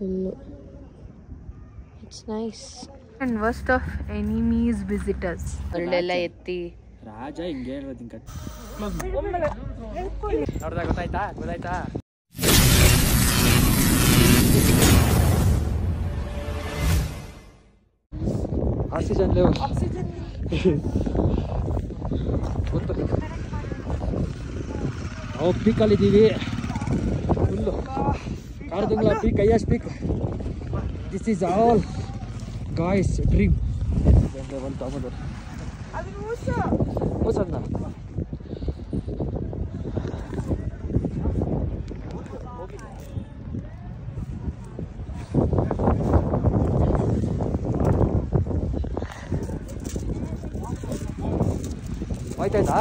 Full it's nice and worst of enemies visitors ಅಲ್ಲೆಲ್ಲ ಎತ್ತಿ ರಾಜ ಹಿಂಗೆ ಹೇಳೋದು ಹಿಂಗೆ ನೋಡ್ದಾಗ ಗೊತ್ತಾಯ್ತಾ ಗೊತ್ತಾಯ್ತಾ ಆಕ್ಸಿಜನ್ ಲೆವೆಲ್ ಗೊತ್ತು ನಾವು ಪೀಕಲ್ಲಿದ್ದೀವಿ ಫುಲ್ಲು ಕಾರ್ದಂಗ್ಲ ಪೀಕ್ ಅಯ್ಯಸ್ peak this is all guys dream ಒಂದು ತಗೊಂಡು ಹೊಸದ್ನ ಆಯ್ತಾಯ್ತಾ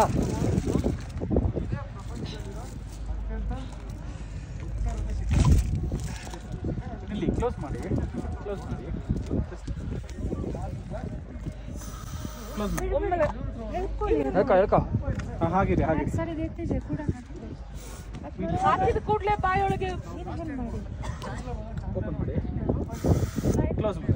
ಇಲ್ಲಿ ಕ್ಲೋಸ್ ಮಾಡಿ ಕ್ಲೋಸ್ ಮಾಡಿ ಕ್ಲೋಸ್ ಮಾಡಿ ಹೇಳ್ಕೊ ಹೇಳ್ಕೊ ಹಾ, ಹಾಗಿದೆ ಹಾಗೆ ಹಾಕಿದ ಕೂಡಲೇ ಬಾಯೊಳಗೆ ಓಪನ್ ಮಾಡಿ ಕ್ಲೋಸ್ ಮಾಡಿ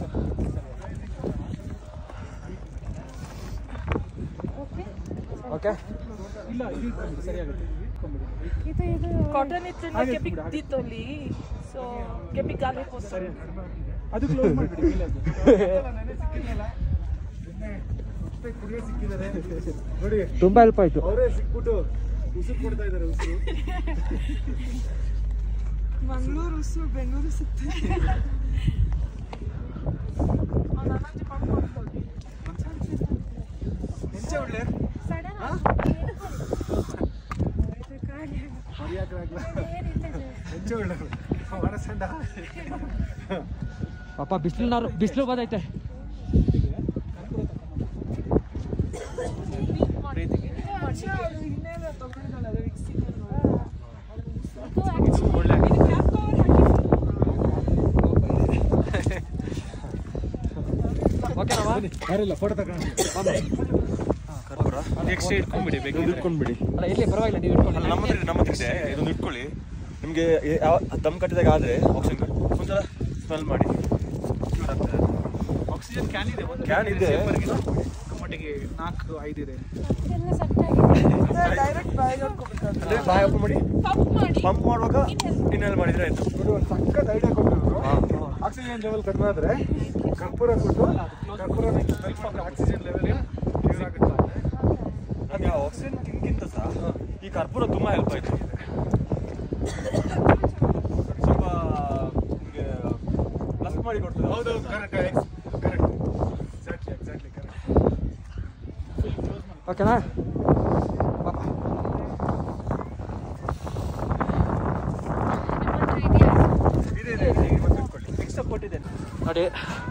ಓಕೆ ಇಲ್ಲ ಇದು ಇಟ್ಕೊಂಬಿಡಿ, ಸರಿಯಾಗುತ್ತೆ ಇಟ್ಕೊಂಬಿಡಿ. ಕಾಟನ್ ಇತ್ತು ಹಾಗೆ ಕೆಪಿಕ್ ಇಟ್ಬಿಡು, ಹಾಗೆ. ಇತ್ತು ಅಲ್ಲಿ ಸೊ ಕೆಪಿಕ್ ಆಗಬೇಕು ಸರಿ ಅದು ಕ್ಲೋಸ್ ಮಾಡಿಬಿಡಿ ಮೇಲೆ ಅದು. ನೋಡಿ ತುಂಬಾ ಹೆಲ್ಪ್ ಆಯ್ತು ಅವರೇ ಸಿಕ್ಬಿಟ್ಟು ಉಸಿರು ಕೊಡ್ತಾ ಇದ್ದಾರೆ ಉಸಿರು ಮಂಗಳೂರು ಉಸು ಬೆಂಗಳೂರು ಸಿಕ್ತು ಹೆಂಚೆ ಒಳ್ಳೆ ಹೆಂಚೆ ಒಳ್ಳೆ ಮನಸ್ಸಂಡ ಪಾಪ ಬಿಸಿಲು ಬಿಸಿಲು ಬಂದೈತೆ ಓಕೆನಮ್ಮ ಯಾರಿಲ್ಲ ಫೋಟೋ ತಗೊಂಡು ನೆಕ್ಸ್ಟ್ ಇಟ್ಕೊಂಡ್ಬಿಡಿ ಬೇಕು ಇಟ್ಕೊಂಡ್ಬಿಡಿ ಅಲ್ಲ ಇಲ್ಲಿ ಪರವಾಗಿಲ್ಲ ನೀವು ಇಟ್ಕೊಂಡು ನಮ್ಮ ಹತ್ರ ಇದೆ, ನಮ್ಮ ಹತ್ರ ಇದೆ ಇದೊಂದು ಇಟ್ಕೊಳ್ಳಿ ನಿಮಗೆ ಯಾವ ದಮ್ ಕಟ್ಟಿದಾಗ ಆದರೆ ಆಕ್ಸಿಜನ್ ಒಂಥರ ಸ್ಮೆಲ್ ಮಾಡಿ ಕ್ಯೂರ್ ಆಗ್ತದೆ ಆಕ್ಸಿಜನ್ ಕ್ಯಾನ್ ಇದೆ ಒಂದು Can ಇದೆ. ಮಟ್ಟಿಗೆ ನಾಲ್ಕು ಐದು ಇದೆ ಅಂದರೆ ಬಾಯ್ ಓಪನ್ ಮಾಡಿ ಪಂಪ್ ಮಾಡಿ ಪಂಪ್ ಮಾಡುವಾಗ ಇನ್ನೆಲ್ಲ ಮಾಡಿದ್ರೆ ಆಯ್ತು ನೋಡಿ ಒಂದು ಸಕ್ಕತ್ ಐಡಿಯಾ ಕೊಟ್ಟಿದ್ರು ಆಕ್ಸಿಜನ್ ಲೆವೆಲ್ ಕಡಿಮೆ ಆದ್ರೆ ಕರ್ಪೂರ ಕೊಟ್ಟು ಕರ್ಪೂರ ಸ್ವಲ್ಪ ಆಕ್ಸಿಜನ್ ಲೆವೆಲ್ ಕ್ಯೂರ್ ಆಗುತ್ತೆ ನಮಗೆ ಆಕ್ಸಿಜನ್ ಕಿಂಗಿಂತ ಸಹ ಈ ಕರ್ಪೂರ ತುಂಬ ಹೆಲ್ಪ್ ಆಯಿತು ಸ್ವಲ್ಪ ನಿಮಗೆ ಪ್ಲಸ್ ಮಾಡಿ ಕೊಡ್ತದೆ ಹೌದೌದು correct correct exactly exactly correct ಓಕೆನಾ ಪಾಪ ಇದೆ ಇದೆ ಇದೆ ಇವತ್ತು ಇಟ್ಕೊಳ್ಳಿ ನೆಕ್ಸ್ಟ್ ಕೊಟ್ಟಿದೆ ನೋಡಿ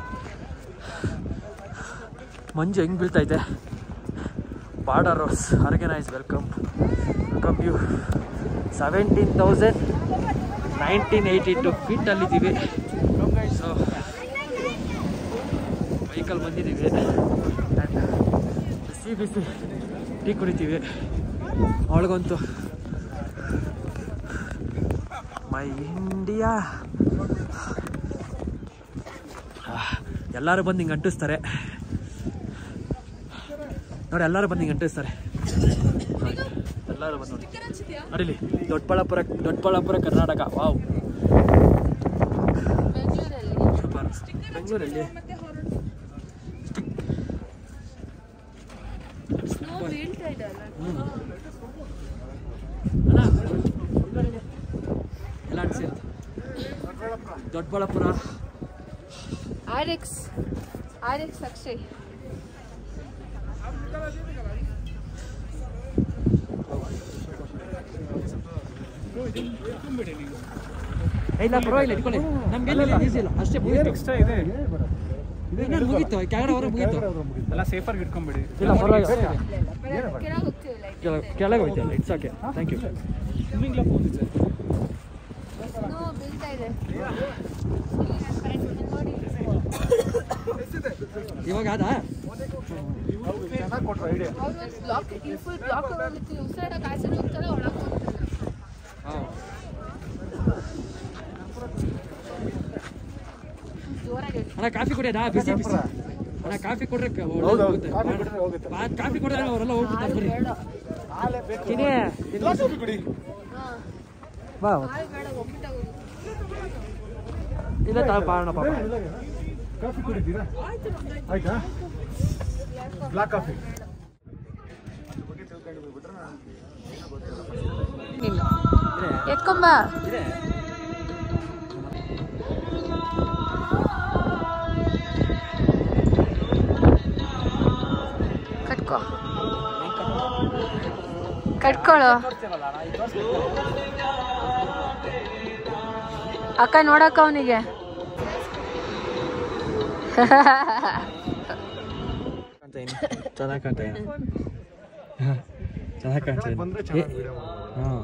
ಮಂಜು ಹೆಂಗ್ ಬೀಳ್ತೈತೆ border roads organise welcome welcome you seventeen thousand nineteen eighty two ಫೀಟಲ್ಲಿದ್ದೀವಿ ಸೊ ವೆಹಿಕಲ್ ಬಂದಿದ್ದೀವಿ ಆ್ಯಂಡ್ ಬಿಸಿ ಬಿಸಿ ಟೀ ಕುಡಿತೀವಿ ಅವಳಿಗಂತೂ ಮೈ ಇಂಡಿಯಾ ಎಲ್ಲರೂ ಬಂದು ಹಿಂಗೆ ಅಂಟಿಸ್ತಾರೆ ನೋಡಿ ಎಲ್ಲರೂ ಬಂದು ಹಿಂಗೆ ಅಂಟಿಸ್ತಾರೆ ಎಲ್ಲರೂ ಬಂದು ನೋಡಿ ನಡಿಲಿ ದೊಡ್ಡಬಳ್ಳಾಪುರ ದೊಡ್ಡಬಳ್ಳಾಪುರ ಕರ್ನಾಟಕ ವಾವ್ ಸೂಪರ್ ಬೆಂಗಳೂರಲ್ಲಿ ಅಣ್ಣ ಎಲ್ಲ ಅನ್ಸಿರುತ್ತೆ ದೊಡ್ಡಬಳ್ಳಾಪುರ R X R X Akshay ಏ, ಇಲ್ಲ ಪರವಾಗಿಲ್ಲ ಇಟ್ಕೊಳ್ಳಿ ನಮ್ಗೆ ಈಸಿ ಇಲ್ಲ ಅಷ್ಟೇ ಮುಗೀತು ಎಕ್ಸ್ಟ್ರಾ ಇದೆ ಇನ್ನೊಂದು ಮುಗೀತು ಕೆಳಗಡೆ ಹೊರ ಮುಗೀತು ಎಲ್ಲ ಸೇಫಾಗಿ ಇಟ್ಕೊಂಡ್ಬಿಡಿ ಇಲ್ಲ ಪರವಾಗಿಲ್ಲ ಕೆಳಗೆ ಹೋಗ್ತೀವಲ್ಲ ಕೆಳ- ಕೆಳಗೆ ಹೋಯ್ತಲ್ಲ it's okay thank you swimming ಲಾಕ್ ಹೋಗಿದ್ದೆ ಸ್ನೋ ಬೀಳ್ತಾ ಇದೆ ಇವಾಗ ಅದಾ ಚೆನ್ನಾಗಿ ಕೊಟ್ರು ಐಡಿಯಾ ಅವ್ರು ಒಂದು ಬ್ಲಾಕ್ ಫುಲ್ ಬ್ಲಾಕ್ ಹೋಗ್ಲಿಕ್ಕೆ ಉಸಿರಾಡಕ್ಕೆ ಆಚೆ ಹೋಗ್ತಾರೆ ಒಳಗೆ ಹೋಗ್ತಾರೆ ಹಾಂ ಅಣ್ಣ ಕಾಫಿ ಕುಡಿಯೋದಾ ಬಿಸಿ ಬಿಸಿ ಅಣ್ಣ ಕಾಫಿ ಕೊಡ್ರೆ ಕ- ಒಳ್ಳೆ ಹೌದೌದು ಹೋಗುತ್ತೆ. ಕಾಫಿ ಕುಡಿದ್ರೆ ಹೋಗುತ್ತೆ ಬಾ- ಕಾಫಿ ಕೊಡಿದ್ರೆ ಅವರೆಲ್ಲ ಹೋಗ್ಬಿಡ್ತಾರೆ ಬರ್ರಿ ಹಾಲೇ ಬೇಕು ಚಿನಿ, ಗ್ಲಾಸ್ ಕಾಫಿ ಕುಡಿ ಬಾ ಇಲ್ಲ ತಗೊಳ್ಪ ಅಣ್ಣ ಪಾಪ ಕಾಫಿ ಕುಡಿತೀರಾ ಆಯ್ತಾ ಬ್ಲಾಕ್ ಕಾಫಿ ಇಲ್ಲ ಎತ್ಕೊಂಬ ಇದೆ ಕಟ್ಕೋ ಕಟ್ಕೊಳ್ಳೋ ಅಕ್ಕ ನೋಡಕ್ಕ ಅವನಿಗೆ ಕಾಣ್ತಾ ಇನ್ನು ಚೆನ್ನಾಗಿ ಕಾಣ್ತಾ ಇನ್ನು ಚೆನ್ನಾಗಿ ಕಾಣ್ತಾ ಇನ್ನು ಬಂದ್ರೆ ಚೆನ್ನಾಗಿ ವಿಡಿಯೋ ಹಾಂ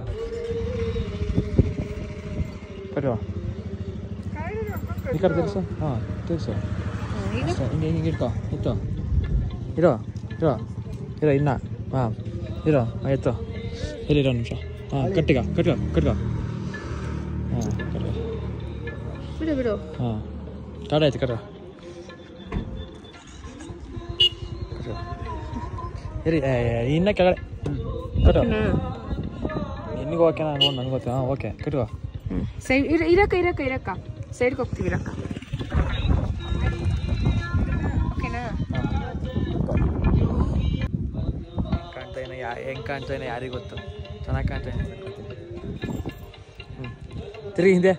ಕಟ್ಟುವ ಈ ಕಡೆ ತಿರ್ಸು ಹಾಂ ತಿರ್ಸು ಅಷ್ಟೇ, ಹಿಂಗೆ ಹಿಂಗೆ ಇಟ್ಕೋ ಇತ್ತು ಇರೋ ಇರೋ ಇರೋ ಇನ್ನ ಹಾಂ ಇರೋ ಹಾಂ ಎತ್ತು ಇಲ್ಲಿ ಇರೋ ನಿಮಿಷ ಹಾಂ ಕಟ್ಟಿಗ ಕಟ್ಕೋ ಕಟ್ಕೋ ಹಾಂ ಕಟ್ಕೋ ಬಿಡು ಬಿಡು ಹಾಂ ಕಾಡ ಆಯ್ತು ಕಟ್ಕೋ ಕಟ್ಕೋ ಇರಿ ಏ, ಏ, ಇನ್ನ ಕೆಳಗಡೆ ಕಟ್ಕೋ ನಿನಗೆ ಓಕೆ ನಾನು ನೋಡಿ ನನಗೆ ಗೊತ್ತು ಹಾಂ ಓಕೆ ಕಟ್ಕೋ ಸೈಡ್ ಇರ ಇರಕ್ಕ ಇರಕ್ಕ ಇರಕ್ಕ ಸೈಡ್ಗೆ ಹೋಗ್ತೀವಿ ಇರಕ್ಕ ಓಕೆನಾ ಕಾಣ್ತಾ ಏನೋ ಯಾ ಹೆಂಗೆ ಕಾಣ್ತಾ ಏನೋ ಯಾರಿಗೆ ಗೊತ್ತು ಚೆನ್ನಾಗಿ ಕಾಣ್ತಾ ಏನೋ ಹ್ಞೂ ತಿರುಗಿ ಹಿಂದೆ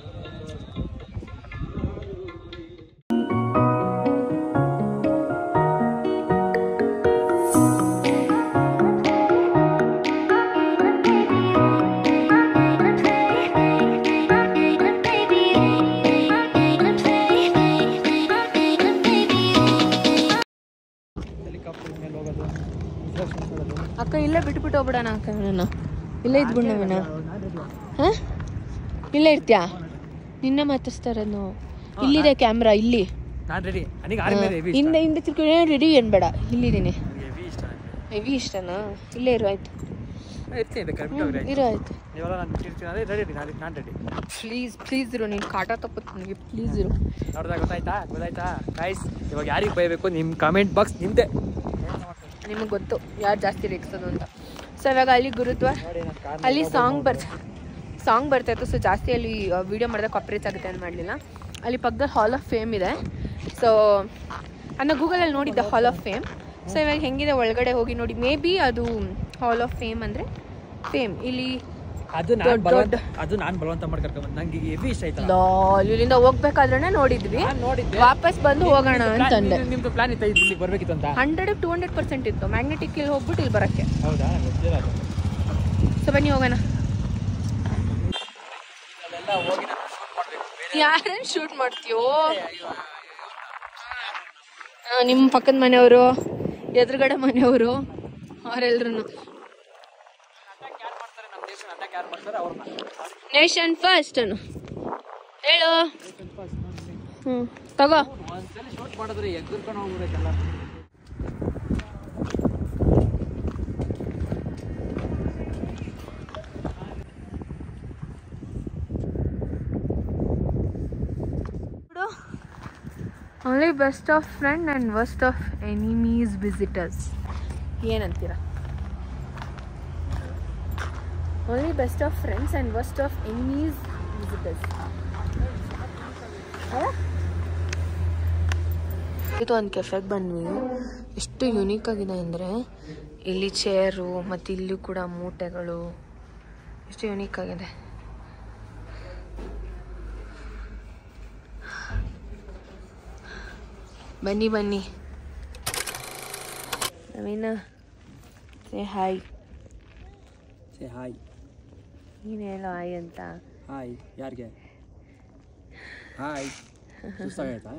ಹೆಲಿಕಾಪ್ಟರ್ ಮೇಲೆ ಹೋಗೋದು ರಿಫ್ಲೆಕ್ಷನ್ ಮಾಡೋದು ಅಕ್ಕ ಇಲ್ಲೇ ಬಿಟ್ಬಿಟ್ಟು ಹೋಗ್ಬಿಡೋಣ ಅಕ್ಕ ನನ್ನ ಇಲ್ಲೇ ಇದ್ಬಿಡ್ ನವೀನ ಹಾ ಇಲ್ಲೇ ಇರ್ತೀಯಾ ನಿನ್ನ ಮಾತಾಡ್ಸ್ತಾ ಇರೋದು ಇಲ್ಲಿದೆ ಕ್ಯಾಮ್ರಾ ಇಲ್ಲಿ ನಾನು ರೆಡಿ ನನಗೆ ಆರ್ಮಿ ಹೆವಿ ಹಿಂದೆ ಹಿಂದೆ ತಿರ್ಕೊಂಡು ರೆಡಿ ಏನ್ಬೇಡ ಇಲ್ಲಿದ್ದೀನಿ ಹೆವಿ ಇಷ್ಟ ನನಗೆ ಹೆವಿ ಇಷ್ಟನಾ ಇಲ್ಲೇ ಇರು ಆಯ್ತು ಇರ್ತೀನಿ ಬೇಕಾದ್ರೆ ಬಿಟ್ಟೋಗ್ರಿ ಇರು ಆಯ್ತು ನೀವೆಲ್ಲ ನಾನು ಬಿಟ್ಟಿರ್ತೀನಿ ಅದೇ ರೆಡಿ ನಾನು ನಾನು ರೆಡಿ ಪ್ಲೀಸ್ ಪ್ಲೀಸ್ ಇರು ನೀನು ಕಾಟ ತಪ್ಪತ್ತು ನನಗೆ ಪ್ಲೀಸ್ ಇರು ನೋಡ್ದಾಗ ಗೊತ್ತಾಯ್ತಾ ಗೊತ್ತಾಯ್ತಾ ಗೈಸ್ ಇವಾಗ ಯಾರಿಗೆ ಬೈಬೇಕು ನಿಮ್ಮ ಕಮೆಂಟ್ ಬಾಕ್ಸ್ ನಿಮ್ದೆ ನಿಮಗೆ ಗೊತ್ತು ಯಾರು ಜಾಸ್ತಿ ರೇಗಿಸೋದು ಅಂತ ಸೊ ಇವಾಗ ಅಲ್ಲಿ ಗುರುದ್ವಾರ ನೋಡಿ ನಾನು ಕಾರ್ ಅಲ್ಲಿ ಸಾಂಗ್ ಬರ್ತ ಸಾಂಗ್ ಬರ್ತಾ ಇತ್ತು ಸೊ ಜಾಸ್ತಿ ಅಲ್ಲಿ ವಿಡಿಯೋ ಮಾಡಿದಾಗ ಕಾಪ್ರೇಜ್ ಆಗುತ್ತೆ ಅಂತ ಮಾಡಲಿಲ್ಲ ಅಲ್ಲಿ ಪಕ್ಕದಲ್ಲಿ ಹಾಲ್ ಆಫ್ ಫೇಮ್ ಇದೆ ಸೊ ಅದನ್ನ ಗೂಗಲಲ್ಲಿ ನೋಡಿದ್ದೆ ಹಾಲ್ ಆಫ್ ಫೇಮ್ ಸೊ ಇವಾಗ ಹೆಂಗಿದೆ ಒಳಗಡೆ ಹೋಗಿ ನೋಡಿ ಮೇ ಬಿ ಅದು ಹಾಲ್ ಆಫ್ ಫೇಮ್ ಅಂದರೆ ಫೇಮ್ ಇಲ್ಲಿ ಅದು ನಾನು ದೊಡ್ಡ ಬಲವಂತ ದೊಡ್ಡ- ಅದು ನಾನು ಬಲವಂತ ಮಾಡಿ ಕರ್ಕೊಂಡ್ ನಂಗೆ ಹೆವಿ ಇಷ್ಟ ಆಯ್ತಲ್ಲ ಲಾಲ್ ಇಲ್ಲಿಂದ ಹೋಗ್ಬೇಕಾದ್ರೆ ನೋಡಿದ್ವಿ ನಾನು ನೋಡಿದ್ದೆ ವಾಪಸ್ ಬಂದು ಹೋಗೋಣ ಅಂತಂದೆ ನಿಮ್ದು ಪ್ಲಾನ್ ಇತ್ತ ಇಲ್ಲಿಗೆ ಬರ್ಬೇಕಿತ್ತು ಅಂತ ಹಂಡ್ರೆಡ್ ಟು ಹಂಡ್ರೆಡ್ ಪರ್ಸೆಂಟ್ ಇತ್ತು ಮ್ಯಾಗ್ನೆಟಿಕ್ ಇಲ್ಲಿ ಹೋಗ್ಬಿಟ್ಟು ಇಲ್ಲಿ ಬರೋಕ್ಕೆ ಹೌದಾ ಗೊತ್ತಿಲ್ಲ ಅದು ಸೊ ಬನ್ನಿ ಹೋಗೋಣ ಅಲ್ಲೆಲ್ಲ ಹೋಗಿ ನಾನು ಶೂಟ್ ಮಾಡ್ಬೇಕು ಬೇರೆ ಯಾರನ್ನ ಶೂಟ್ ಮಾಡ್ತೀಯೋ ಆ, ನಿಮ್ಮ ಪಕ್ಕದ ಮನೆಯವರು ಎದುರುಗಡೆ ಮನೆಯವರು ಅವರೆಲ್ರು ಅಟ್ಯಾಕ್ ಯಾರು ಮಾಡ್ತಾರೆ ನಮ್ಮ ದೇಶ ಅಟ್ಯಾಕ್ ಯಾರು ಮಾಡ್ತಾರೆ ಅವ್ರನ್ನ ನೇಷನ್ ಫಸ್ಟ್ ಅನ್ನು ಹೇಳು ಹ್ಞೂ ತಗೋ ಒಂದ್ಸಲ ಶೂಟ್ ಮಾಡಿದ್ರೆ ಎಗ್ದುರ್ಕೊಂಡು ಹೋಗ್ಬಿಡಕ್ಕೆಲ್ಲ only best of friend and worst of enemies visitors ಏನಂತೀರ only best of friends and worst of enemies visitors ಇದು ಒಂದು ಕೆಫೆಗೆ ಬಂದ್ವಿ ಎಷ್ಟು ಯುನೀಕ್ ಆಗಿದೆ ಅಂದರೆ ಇಲ್ಲಿ ಚೇರು ಮತ್ತು ಇಲ್ಲಿ ಕೂಡ ಮೂಟೆಗಳು ಎಷ್ಟು ಯುನೀಕ್ ಆಗಿದೆ ಬನ್ನಿ ಬನ್ನಿ ನವೀನ ಸೇ ಹಾಯ್ ಸೇ ಹಾಯ್ ನೀನು ಹೇಳೋ ಹಾಯ್ ಅಂತ ಹಾಯ್ ಯಾರಿಗೆ ಹಾಯ್ ಸುಸ್ತಾಗೈತಾ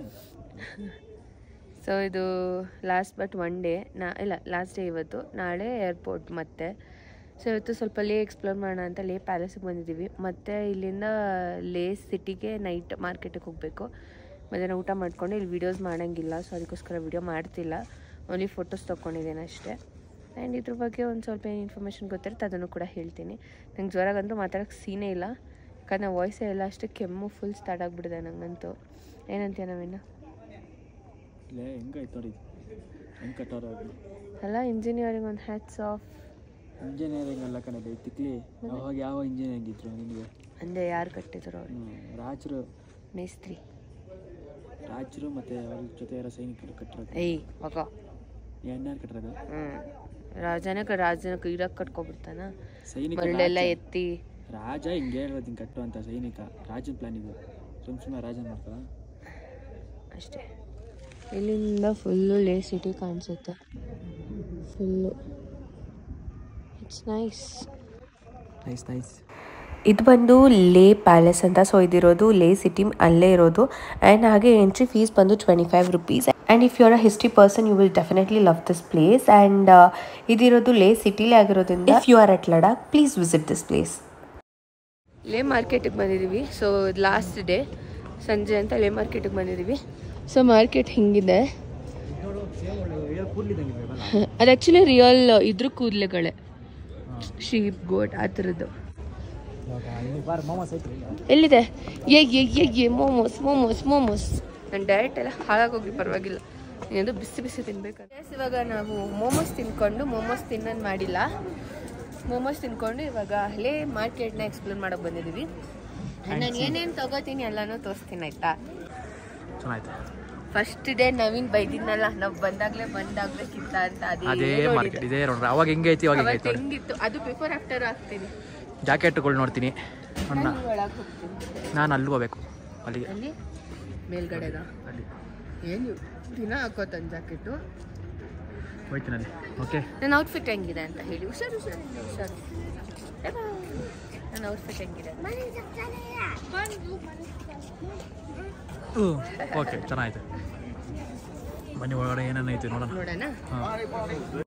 ಸೊ ಇದು ಲಾಸ್ಟ್ ಬಟ್ ಒನ್ ಡೇ ನಾ ಇಲ್ಲ ಲಾಸ್ಟ್ ಡೇ ಇವತ್ತು ನಾಳೆ ಏರ್ಪೋರ್ಟ್ ಮತ್ತೆ ಸೊ ಇವತ್ತು ಸ್ವಲ್ಪ ಲೇ ಎಕ್ಸ್ಪ್ಲೋರ್ ಮಾಡೋಣ ಅಂತ ಲೇ ಪ್ಯಾಲೇಸಿಗೆ ಬಂದಿದ್ದೀವಿ ಮತ್ತು ಇಲ್ಲಿಂದ ಲೇ ಸಿಟಿಗೆ ನೈಟ್ ಮಾರ್ಕೆಟಿಗೆ ಹೋಗಬೇಕು ಮಧ್ಯಾಹ್ನ ಊಟ ಮಾಡ್ಕೊಂಡು ಇಲ್ಲಿ ವೀಡಿಯೋಸ್ ಮಾಡೋಂಗಿಲ್ಲ ಸೊ ಅದಕ್ಕೋಸ್ಕರ ವೀಡಿಯೋ ಮಾಡ್ತಿಲ್ಲ ಓನ್ಲಿ ಫೋಟೋಸ್ ತೊಗೊಂಡಿದ್ದೇನೆ ಅಷ್ಟೇ ಆ್ಯಂಡ್ ಇದ್ರ ಬಗ್ಗೆ ಒಂದು ಸ್ವಲ್ಪ ಏನು ಇನ್ಫಾರ್ಮೇಷನ್ ಗೊತ್ತಿರುತ್ತೆ ಅದನ್ನು ಕೂಡ ಹೇಳ್ತೀನಿ ನಂಗೆ ಜ್ವರಾಗಂತೂ ಮಾತಾಡೋಕ್ಕೆ ಸೀನೇ ಇಲ್ಲ ಯಾಕಂದರೆ ವಾಯ್ಸೇ ಎಲ್ಲ ಅಷ್ಟು ಕೆಮ್ಮು ಫುಲ್ ಸ್ಟಾರ್ಟ್ ಆಗಿಬಿಟ್ಟಿದೆ ನಂಗಂತೂ ಏನಂತೀಯ ನಾವಿನ್ನು ಇಲ್ಲೇ ಹೆಂಗಾಯ್ತು ನೋಡಿ ಹೆಂಗೆ ಕಟ್ಟೋರು ಅವ್ರು ಅಲ್ಲ ಇಂಜಿನಿಯರಿಂಗ್ ಒಂದು ಹ್ಯಾಟ್ಸ್ ಆಫ್ ಇಂಜಿನಿಯರಿಂಗ್ ಅಲ್ಲ ಕಣೆ ತಿಕ್ಲಿ ಅವಾಗ ಯಾವ ಇಂಜಿನಿಯರಿಂಗ್ ಇದ್ರು ನಿನಗೆ ಅಂದರೆ ಯಾರು ಕಟ್ಟಿದ್ರು ಅವ್ರು ಹ್ಞೂ ರಾಜರು ಮೇಸ್ತ್ರಿ ರಾಜರು ಮತ್ತು ಅವ್ರ ಜೊತೆ ಇರೋ ಸೈನಿಕರು ಕಟ್ಟಿರೋದು ಏಯ್ ಮಗ ಎಣ್ಣಾರು ಕಟ್ಟಿರೋದು ಹ್ಞೂ ರಾಜನಕ್ಕೆ ರಾಜನ ಇರಕ್ಕೆ ಕಟ್ಕೊಬಿಡ್ತಾನ ಸೈನಿಕ ಮರಳೆಲ್ಲ ರಾಜ. ಎತ್ತಿ ರಾಜ ಹಿಂಗೆ ಹೇಳೋದು ಹಿಂಗೆ ಕಟ್ಟು ಅಂತ ಸೈನಿಕ ರಾಜನ ಪ್ಲಾನ್ ಇದು ಸುಮ್ ಸುಮ್ಮನೆ ರಾಜನ್ ಮಾಡ್ತಾರ ಅಷ್ಟೇ ಇಲ್ಲಿಂದ ಫುಲ್ಲು ಲೇ ಸಿಟಿ ಕಾಣಿಸುತ್ತೆ full it's nice nice nice ಇದು ಬಂದು ಲೇ ಪ್ಯಾಲೇಸ್ ಅಂತ ಸೊ ಇದಿರೋದು ಲೇ ಸಿಟಿ ಅಲ್ಲೇ ಇರೋದು ಆ್ಯಂಡ್ ಹಾಗೆ ಎಂಟ್ರಿ ಫೀಸ್ ಬಂದು twenty five rupees and if you are a history person you will definitely love this place and ಇದಿರೋದು ಲೇ ಸಿಟಿಲೇ ಆಗಿರೋದ್ರಿಂದ if you are at Ladakh please visit this place Leh ಮಾರ್ಕೆಟಿಗೆ ಬಂದಿದ್ದೀವಿ ಸೊ ಲಾಸ್ಟ್ ಡೇ ಸಂಜೆ ಅಂತ ಲೇ ಮಾರ್ಕೆಟಿಗೆ ಬಂದಿದ್ದೀವಿ ಸೊ ಮಾರ್ಕೆಟ್ ಹಿಂಗಿದೆ ಅದು ಆ್ಯಕ್ಚುಲಿ ರಿಯಲ್ ಇದ್ರ ಕೂದಲೆಗಳೇ ಶೀಪ್ ಗೋಟ್ ಆ ಥರದ್ದು ಎಲ್ಲಿದೆ ಏ ಏ ಏ ಏ ಮೋಮೋಸ್ ಮೋಮೋಸ್ ಮೋಮೋಸ್ ನನ್ನ ಡಯಟ್ ಎಲ್ಲ ಹಾಳಾಗೋಗಿ ಪರವಾಗಿಲ್ಲ ಇನ್ನೊಂದು ಬಿಸಿ ಬಿಸಿ ತಿನ್ಬೇಕು ಇವಾಗ ನಾವು ಮೋಮೋಸ್ ತಿನ್ಕೊಂಡು ಮೋಮೋಸ್ ತಿನ್ನೋದು ಮಾಡಿಲ್ಲ ಮೋಮೋಸ್ ತಿನ್ಕೊಂಡು ಇವಾಗ ಅಲ್ಲೇ ಮಾರ್ಕೆಟ್ನ ಎಕ್ಸ್ಪ್ಲೋರ್ ಮಾಡೋಕೆ ಬಂದಿದ್ದೀವಿ ನಾನು ಏನೇನು ತಗೋತೀನಿ ಎಲ್ಲನೂ ತೋರಿಸ್ತೀನಿ ಆಯ್ತಾ ಚೆನ್ನಾಯ್ತು ಫಸ್ಟ್ ಡೇ ನವೀನ್ ಬೈದಿದ್ನಲ್ಲ ನಾವು ಬಂದಾಗ್ಲೇ ಬಂದಾಗ್ಬೇಕಿತ್ತ ಅಂತ ಅದೇ ಅದೇ ಮಾರ್ಕೆಟ್ ಇದೇ ನೋಡ್ರಿ ಅವಾಗ ಹೆಂಗೆ ಐತಿ ಇವಾಗ ಹೆಂಗೆ ಅವತ್ತು ಐತಿ ಹೆಂಗಿತ್ತು ಅದು ಬಿಫೋರ್ ಆಫ್ಟರ್ ಆಗ್ತೀನಿ ಜಾಕೆಟ್ಗಳು ನೋಡ್ತೀನಿ ಅಣ್ಣ ನಾನು ಒಳಗೆ ಹೋಗ್ತೀನಿ ನಾನು ಅಲ್ಲಿ ಹೋಗ್ಬೇಕು ಅಲ್ಲಿಗೆ ಅಲ್ಲಿ ಮೇಲ್ಗಡೆದ ಅಲ್ಲಿ ಏನು ದಿನ ಹಾಕೋತಾನೆ ಜಾಕೆಟು ಹೋಯ್ತೀನಿ ಅಲ್ಲಿ ಓಕೆ ನನ್ನ ಔಟ್ಫಿಟ್ ಹೆಂಗಿದೆ ಅಂತ ಹೇಳಿ ಹುಷಾರು ಹುಷಾರು ಹುಷಾರು ನನ್ನ ಔಟ್ಫಿಟ್ ಹೆಂಗಿದೆ ಓಕೆ ಚೆನ್ನಾಯ್ತು ಬನ್ನಿ ಒಳಗಡೆ ಏನೇನೈತಿ ನೋಡೋಣ ನೋಡೋಣ ಹಾಂ